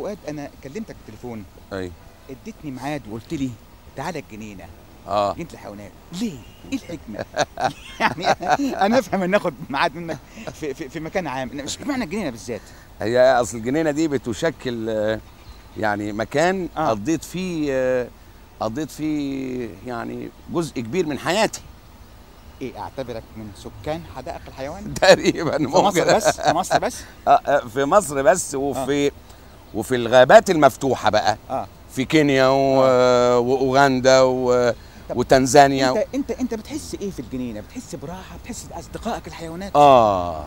فؤاد انا كلمتك بالتليفون اي اديتني ميعاد وقلت لي تعالى الجنينه اه جنينه الحيوانات ليه ايه الحكمه يعني انا افهم ان ناخد ميعاد منك في, في, في مكان عام مش معنى الجنينه بالذات هي اصل الجنينه دي بتشكل آه، يعني مكان آه. قضيت فيه آه، قضيت فيه يعني جزء كبير من حياتي ايه اعتبرك من سكان حدائق الحيوان تقريبا في مصر ممكن. بس في مصر بس آه، آه، في مصر بس وفي وفي الغابات المفتوحه بقى اه في كينيا و... واوغندا و... طب وتنزانيا انت انت انت بتحس ايه في الجنينه بتحس براحه بتحس باصدقائك الحيوانات اه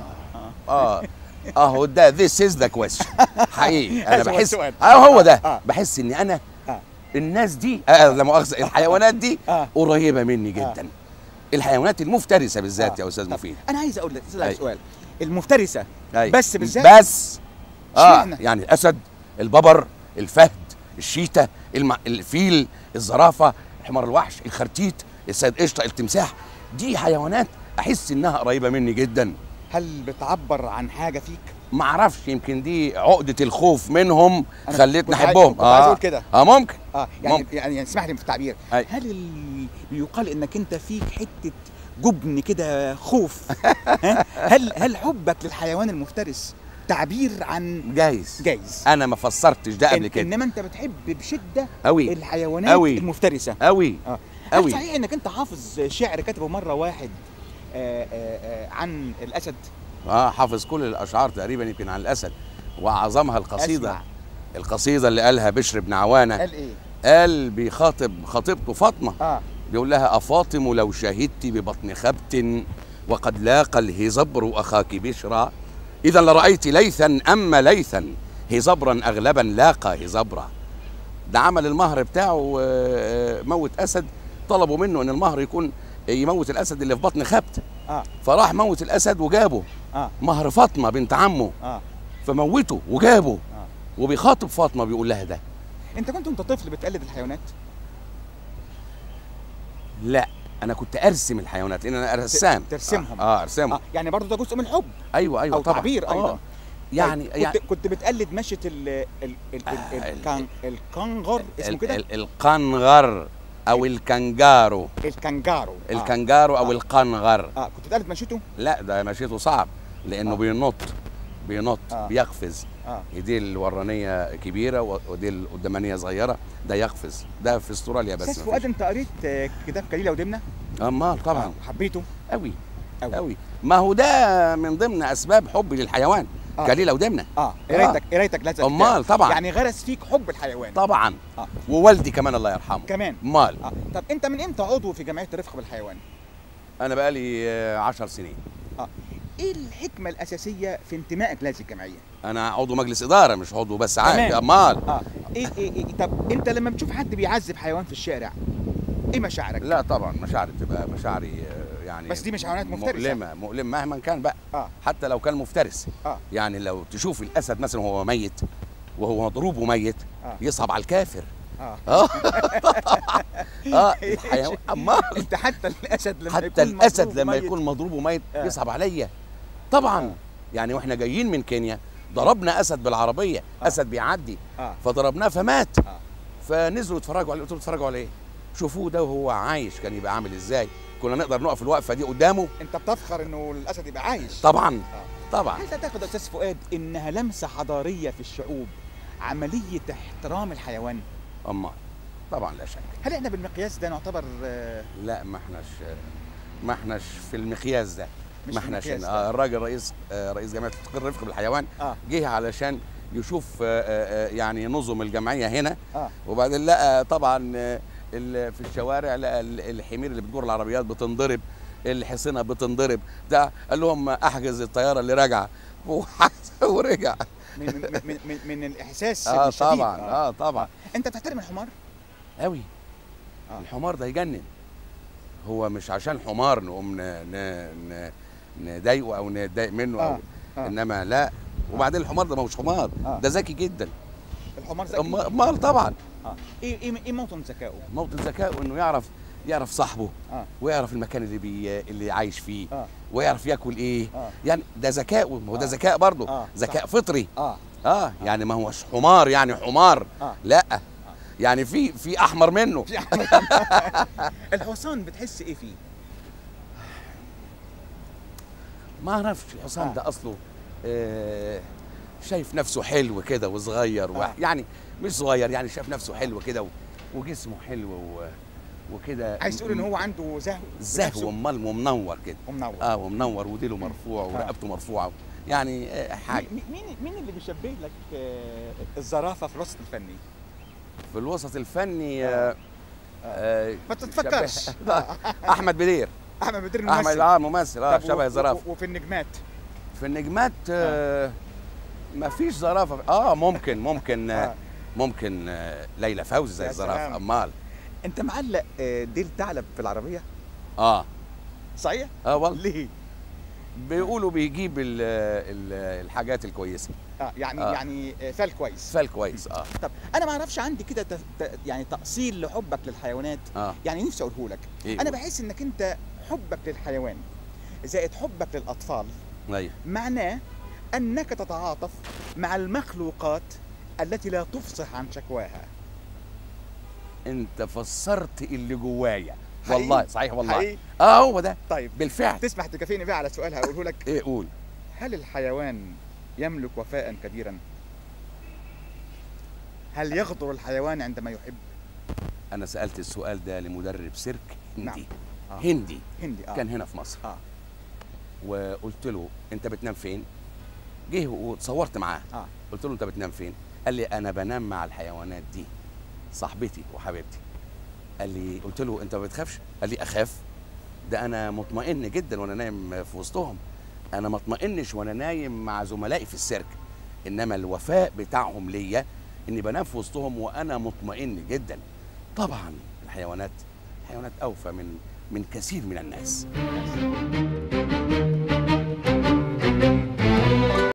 اه اه ده ذيس از ذا كويستشن حقيقي انا هذا هو بحس السؤال. اه هو ده آه. بحس اني انا آه. الناس دي آه لا مؤاخذه الحيوانات دي آه. قريبه مني جدا الحيوانات المفترسه بالذات آه. يا استاذ طب مفيد انا عايز اقول لك اسالك أي. سؤال المفترسه أي. بس بالذات بس اه اشمعنى؟ يعني الاسد الببر الفهد الشيتا الم... الفيل الزرافه حمار الوحش الخرتيت السيد قشطه التمساح دي حيوانات احس انها قريبه مني جدا هل بتعبر عن حاجه فيك ما اعرفش يمكن دي عقده الخوف منهم أنا خلتني كنت عايز- احبهم كنت عايز أقول كده. اه ممكن اه يعني ممكن. يعني, يعني اسمح لي في التعبير أي. هل ال... يقال انك انت فيك حته جبن كده خوف ها؟ هل هل حبك للحيوان المفترس تعبير عن جايز جايز انا ما فسرتش ده قبل إن كده انما انت بتحب بشده قوي الحيوانات أوي. المفترسه قوي اه أوي. هل صحيح انك انت حافظ شعر كتبه مره واحد آه آه آه عن الاسد اه حافظ كل الاشعار تقريبا يمكن عن الاسد واعظمها القصيده أسمع. القصيده اللي قالها بشر بن عوانه قال ايه قال بيخاطب خطيبته فاطمه اه بيقول لها أفاطم لو شهدت ببطن خبت وقد لاقى الهزبر أخاك بشرا إذا لرأيت ليثا أما ليثا هزبرا أغلبا لاقى هزبرا ده عمل المهر بتاعه آه، موت أسد طلبوا منه إن المهر يكون يموت الأسد اللي في بطن خبت اه فراح موت الأسد وجابه اه مهر فاطمة بنت عمه اه فموته وجابه اه وبيخاطب فاطمة بيقول لها ده انت كنت وانت طفل بتقلد الحيوانات لا أنا كنت أرسم الحيوانات لأن أنا رسام ترسمهم. اه, آه أرسمهم اه يعني برضه ده جزء من الحب ايوه ايوه او طبعا تعبير ايضا آه. يعني طيب، يعني كنت كنت بتقلد مشيه ال ال ال ال آه، الكان الكنغر اسمه ال- كده ال- القنغر او الكنجارو الكنجارو آه. الكنجارو او آه. القنغر اه كنت بتقلد مشيته لا ده مشيته صعب لانه آه. بينط بينط آه. بيقفز اه ايديه الورانيه كبيره وايديه القدامانيه صغيره ده يقفز ده في استراليا بس استاذ مفيش. فؤاد انت قريت آه، كتاب كليله ودمنه امال طبعا آه، حبيته قوي أوي. قوي ما هو ده من ضمن اسباب حبي للحيوان آه. كليله ودمنه اه قرايتك قرايتك لهذا الكتاب. أمال طبعا. يعني غرس فيك حب الحيوان طبعا آه. ووالدي كمان الله يرحمه كمان امال اه طب انت من امتى عضو في جمعيه الرفق بالحيوان انا بقالي آه، عشر سنين اه ايه الحكمه الاساسيه في انتمائك لهذه الجمعيه انا عضو مجلس اداره مش عضو بس عادي كمان. امال اه ايه ايه, إيه طب انت لما بتشوف حد بيعذب حيوان في الشارع ايه مشاعرك لا طبعا مشاعري تبقى مشاعري آه، يعني بس دي مش حيوانات مفترسة. مؤلمه مؤلم مهما كان بقى اه حتى لو كان مفترس اه يعني لو تشوف الاسد مثلا وهو ميت وهو مضروب وميت آه. يصعب على الكافر اه اه اه الحيوان امال انت حتى الاسد لما حتى يكون الاسد مضروب لما ميت، يكون مضروب وميت آه. يصعب عليا طبعا آه. يعني واحنا جايين من كينيا ضربنا اسد بالعربيه آه. اسد بيعدي اه فضربناه فمات آه. فنزلوا يتفرجوا عليه قلت لهم اتفرجوا على ايه شوفوه ده وهو عايش كان يبقى عامل ازاي كنا نقدر نقف الوقفه دي قدامه انت بتفخر انه الاسد يبقى عايش طبعا آه. طبعا هل تعتقد يا استاذ فؤاد انها لمسه حضاريه في الشعوب عمليه احترام الحيوان اما طبعا لا شك هل احنا بالمقياس ده نعتبر آه، لا ما احناش ما احناش في المقياس ده مش ما في احناش المقياس آه، ده؟ الراجل رئيس آه، رئيس جمعيه تقرير الرفق بالحيوان اه جه علشان يشوف آه، آه، آه، يعني نظم الجمعيه هنا اه وبعدين لقى طبعا آه، ال- في الشوارع لقى ال- الحمير اللي بتجر العربيات بتنضرب الحصينه بتنضرب ده قال لهم احجز الطياره اللي راجعه وحجز ورجع من من من, من, من الاحساس اه الشديد. طبعا اه طبعا انت بتحترم الحمار قوي آه. الحمار ده يجنن هو مش عشان حمار نقوم ن... ن... ن... نضايقه او نتضايق منه او آه، آه. انما لا وبعدين الحمار ده ما هوش حمار آه. ده ذكي جدا الحمار ذكي أما- امال طبعا اه ايه ايه ايه موطن ذكائه موطن ذكائه انه يعرف يعرف صاحبه اه ويعرف المكان اللي بي... اللي عايش فيه اه ويعرف ياكل ايه اه يعني ده ذكائه ما هو ده آه. ذكاء برضه آه، ذكاء صح. فطري اه اه يعني ما هوش حمار يعني حمار آه. لا يعني في في احمر منه في الحصان بتحس ايه فيه؟ ما اعرفش الحصان آه. ده اصله آه شايف نفسه حلو كده وصغير و... آه. يعني مش صغير يعني شايف نفسه حلو كده و... وجسمه حلو و... وكده عايز تقول ان هو عنده زهو زهو بنفسه امال ومنور كده ومنور اه ومنور وديله مرفوع ورقبته مرفوعه يعني آه حاجه مين مين مين اللي بيشبه لك آه، الزرافه في الوسط الفني؟ في الوسط الفني آه آه ما تتفكرش شبه- لا، احمد بدير احمد بدر احمد الممثل اه ممثل اه طب و- شبه و- الزرافه وفي النجمات في النجمات آه ما فيش زرافه اه ممكن ممكن آه. آه ممكن آه ليلى فوزي زي يا الزرافه سلام. امال انت معلق آه، ديل ثعلب في العربيه اه صحيح؟ اه والله ليه؟ بيقولوا بيجيب ال ال الحاجات الكويسه اه يعني آه. يعني آه، فال كويس فال كويس اه طب انا ما اعرفش عندي كده ت- ت- يعني تاصيل لحبك للحيوانات اه يعني نفسي اقوله لك إيه انا قول. بحس انك انت حبك للحيوان زائد حبك للاطفال ايوه معناه انك تتعاطف مع المخلوقات التي لا تفصح عن شكواها انت فسرت اللي جوايا حقيقي؟ والله صحيح والله حقيقي؟ اه هو ده طيب بالفعل تسمح تكافئني بقى على سؤال هقوله لك ايه قول هل الحيوان يملك وفاء كبيرا هل يغدر الحيوان عندما يحب انا سالت السؤال ده لمدرب سيرك هندي نعم. آه. هندي هندي اه كان هنا في مصر اه وقلت له انت بتنام فين جه وتصورت معاه اه قلت له انت بتنام فين قال لي انا بنام مع الحيوانات دي صاحبتي وحبيبتي قال لي قلت له انت ما بتخافش قال لي اخاف ده انا مطمئن جدا وانا نايم في وسطهم انا ما اطمئنش وانا نايم مع زملائي في السيرك انما الوفاء بتاعهم ليا اني بنام في وسطهم وانا مطمئن جدا طبعا الحيوانات الحيوانات اوفى من من كثير من الناس